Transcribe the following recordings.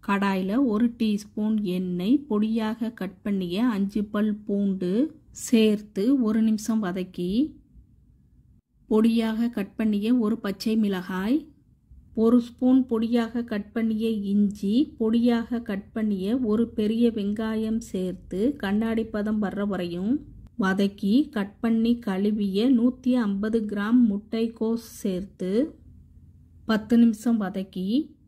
கடாயில் ஒரு டீஸ்பூன் எண்ணெய் பொடியாக கட் பண்ணிய அஞ்சு பல் பூண்டு சேர்த்து ஒரு நிமிஷம் வதக்கி பொடியாக கட் பண்ணிய ஒரு பச்சை மிளகாய் ஒரு ஸ்பூன் பொடியாக கட் பண்ணிய இஞ்சி பொடியாக கட் பண்ணிய ஒரு பெரிய வெங்காயம் சேர்த்து கண்ணாடி பதம் வர்ற வரையும் வதக்கி கட் பண்ணி கழுவிய நூற்றி ஐம்பது கிராம் முட்டைக்கோஸ் சேர்த்து பத்து நிமிஷம் வதக்கி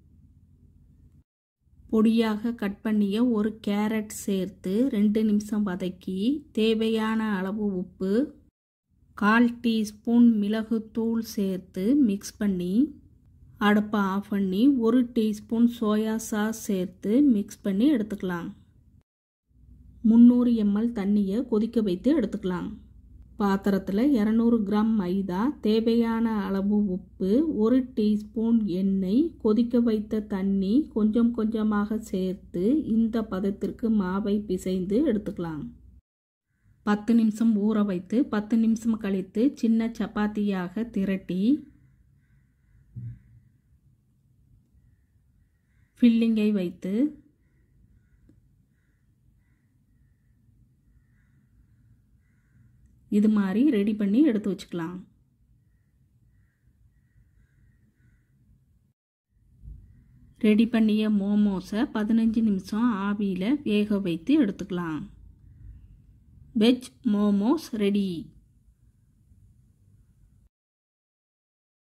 பொடியாக கட் பண்ணிய ஒரு கேரட் சேர்த்து ரெண்டு நிமிஷம் வதக்கி தேவையான அளவு உப்பு கால் டீஸ்பூன் மிளகுத்தூள் சேர்த்து மிக்ஸ் பண்ணி அடுப்பை ஆஃப் பண்ணி ஒரு டீஸ்பூன் சோயா சாஸ் சேர்த்து மிக்ஸ் பண்ணி எடுத்துக்கலாம் முந்நூறு எம்எல் தண்ணியை கொதிக்க வைத்து எடுத்துக்கலாம் பாத்திரத்தில் இரநூறு கிராம் மைதா தேவையான அளவு உப்பு ஒரு டீஸ்பூன் எண்ணெய் கொதிக்க வைத்த தண்ணி கொஞ்சம் கொஞ்சமாக சேர்த்து இந்த பதத்திற்கு மாவை பிசைந்து எடுத்துக்கலாம் பத்து நிமிஷம் ஊற வைத்து பத்து நிமிஷம் கழித்து சின்ன சப்பாத்தியாக திரட்டி ஃபில்லிங்கை வைத்து இது மாதிரி ரெடி பண்ணி எடுத்து வச்சுக்கலாம் ரெடி பண்ணிய மோமோஸை பதினஞ்சு நிமிஷம் ஆவியில் வேக வைத்து எடுத்துக்கலாம் வெஜ் மோமோஸ் ரெடி